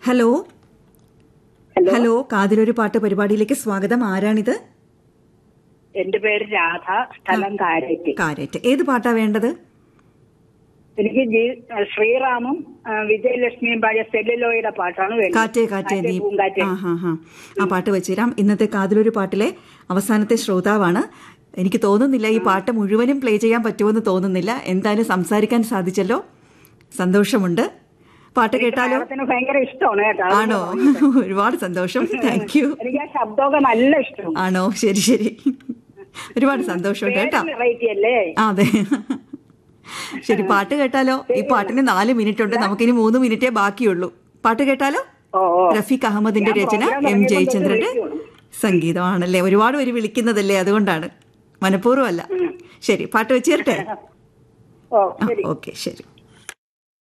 Hello hello hello കാതിലൊരു പാട്ട് പരിപാടിയിലേക്ക് സ്വാഗതം ആരാണിത് എന്റെ പേര് രാധ സ്ഥലം കാരേറ്റ് കാരറ്റ് ഏത് പാട്ടാ വേണ്ടത് എനിക്ക് ജി- ശ്രീറാമും ആ, വിജയലക്ഷ്മിയും പാടിയ സെല്ലുലോയുടെ പാട്ടാണ് വേണ്ടത് കാറ്റേ കാറ്റേ നീ പൂങ്കാറ്റേ ആ ഹാ ഹാ ആ പാട്ട് വെച്ചുതരാം ഇന്നത്തെ കാതിലൊരു പാട്ടിലെ അവസാനത്തെ ശ്രോതാവാണ് എനിക്ക് തോന്നുന്നില്ല ഈ പാട്ട് മുഴുവനും പ്ലേ ചെയ്യാൻ പറ്റുമെന്ന് തോന്നുന്നില്ല എന്തായാലും സംസാരിക്കാൻ സാധിച്ചല്ലോ സന്തോഷമുണ്ട് പാട്ട് കേട്ടാലോ മാഡത്തിന് ഭയങ്കര ഇഷ്ടമാണ് കേട്ടോ ആണോ ഒരുപാട് സന്തോഷം താങ്ക് യു എനിക്ക് ആ ശബ്ദമൊക്കെ നല്ല ഇഷ്ടമാണ് ആണോ ശരി ശരി ഒരുപാട് സന്തോഷമുണ്ട് കേട്ടോ വെറൈറ്റി അല്ലേ ആ, അതെ ശരി പാട്ട് കേട്ടാലോ ഈ പാട്ടിന് നാല് മിനിറ്റ് ഉണ്ട് നമുക്കിനി മൂന്ന് മിനിറ്റേ ബാക്കിയുള്ളൂ പാട്ട് കേട്ടാലോ ഓ ഓ റഫീഖ് അഹമ്മദിന്റെ ഞാൻ രചന program എം തുടങ്ങിയപ്പോൾ ജയചന്ദ്രന്റെ തൊട്ട് വിളിക്കുകയാണ്. സംഗീതമാണല്ലേ ഒരുപാട് പേര് വിളിക്കുന്നതല്ലേ അതുകൊണ്ടാണ് മനഃപൂർവ്വമല്ല ശരി പാട്ട് വെച്ച് തരട്ടെ ഓ ശരി ഓക്കെ ശരി